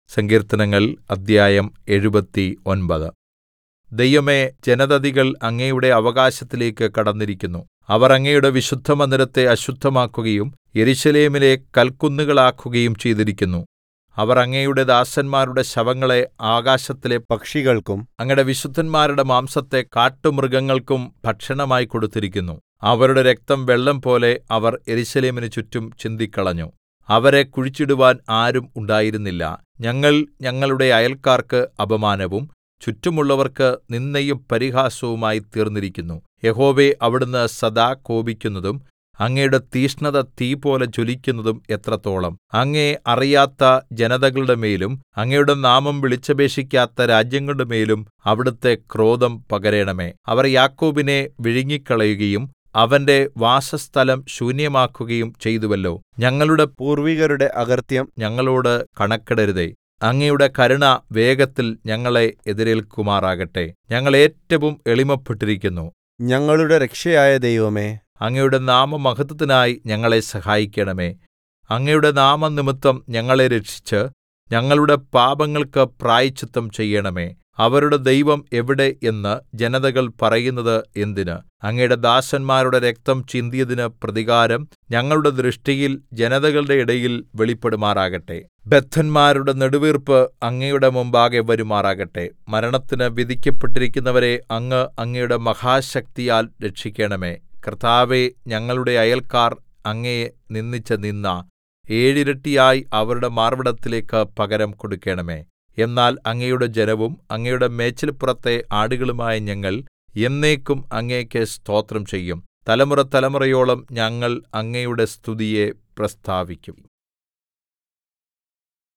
സങ്കീർത്തനങ്ങൾ അദ്ധ്യായം എഴുപത്തൊമ്പത് ദൈവമേ ജനതതികൾ അങ്ങയുടെ അവകാശത്തിലേക്ക് കടന്നിരിക്കുന്നു അവർ അങ്ങയുടെ വിശുദ്ധമന്ദിരത്തെ അശുദ്ധമാക്കുകയും യെരൂശലേമിനെ കൽക്കുന്നുകളാക്കുകയും ചെയ്തിരിക്കുന്നു അവർ അങ്ങയുടെ ദാസന്മാരുടെ ശവങ്ങളെ ആകാശത്തിലെ പക്ഷികൾക്കും അങ്ങയുടെ വിശുദ്ധന്മാരുടെ മാംസത്തെ കാട്ടുമൃഗങ്ങൾക്കും ഭക്ഷണമായി കൊടുത്തിരിക്കുന്നു അവരുടെ രക്തം വെള്ളംപോലെ അവർ യെരൂശലേമിന് ചുറ്റും ചിന്തിക്കളഞ്ഞു അവരെ കുഴിച്ചിടുവാൻ ആരും ഉണ്ടായിരുന്നില്ല ഞങ്ങൾ ഞങ്ങളുടെ അയല്ക്കാർക്ക് അപമാനവും ചുറ്റുമുള്ളവർക്ക് നിന്ദയും പരിഹാസവുമായി തീർന്നിരിക്കുന്നു യഹോവേ അവിടുന്ന് സദാ കോപിക്കുന്നതും അങ്ങയുടെ തീക്ഷ്ണത തീപോലെ ജ്വലിക്കുന്നതും എത്രത്തോളം അങ്ങയെ അറിയാത്ത ജനതകളുടെ മേലും അങ്ങയുടെ നാമം വിളിച്ചപേക്ഷിക്കാത്ത രാജ്യങ്ങളുടെ മേലും അവിടുത്തെ ക്രോധം പകരണമേ അവർ യാക്കോബിനെ വിഴുങ്ങിക്കളയുകയും അവന്റെ വാസസ്ഥലം ശൂന്യമാക്കുകയും ചെയ്തുവല്ലോ ഞങ്ങളുടെ പൂർവികരുടെ അകൃത്യം ഞങ്ങളോട് കണക്കിടരുതേ അങ്ങയുടെ കരുണ വേഗത്തിൽ ഞങ്ങളെ എതിരേൽക്കുമാറാകട്ടെ ഞങ്ങൾ ഏറ്റവും എളിമപ്പെട്ടിരിക്കുന്നു ഞങ്ങളുടെ രക്ഷയായ ദൈവമേ അങ്ങയുടെ നാമമഹത്വത്തിനായി ഞങ്ങളെ സഹായിക്കണമേ അങ്ങയുടെ നാമംനിമിത്തം ഞങ്ങളെ രക്ഷിച്ച് ഞങ്ങളുടെ പാപങ്ങൾക്ക് പ്രായശ്ചിത്തം ചെയ്യണമേ അവരുടെ ദൈവം എവിടെ എന്ന് ജനതകൾ പറയുന്നത് എന്തിന് അങ്ങയുടെ ദാസന്മാരുടെ രക്തം ചിന്തിയതിന് പ്രതികാരം ഞങ്ങളുടെ ദൃഷ്ടിയിൽ ജനതകളുടെ ഇടയിൽ വെളിപ്പെടുമാറാകട്ടെ ബദ്ധന്മാരുടെ നെടുവീർപ്പ് അങ്ങയുടെ മുമ്പാകെ വരുമാറാകട്ടെ മരണത്തിന് വിധിക്കപ്പെട്ടിരിക്കുന്നവരെ അങ്ങ് അങ്ങയുടെ മഹാശക്തിയാൽ രക്ഷിക്കണമേ കർത്താവേ ഞങ്ങളുടെ അയൽക്കാർ അങ്ങയെ നിന്ദിച്ച നിന്ദ ഏഴിരട്ടിയായി അവരുടെ മാർവ്വിടത്തിലേക്ക് പകരം കൊടുക്കണമേ എന്നാൽ അങ്ങയുടെ ജനവും അങ്ങയുടെ മേച്ചിൽപ്പുറത്തെ ആടുകളുമായ ഞങ്ങൾ എന്നേക്കും അങ്ങേക്ക് സ്തോത്രം ചെയ്യും തലമുറതലമുറയോളം ഞങ്ങൾ അങ്ങയുടെ സ്തുതിയെ പ്രസ്താവിക്കും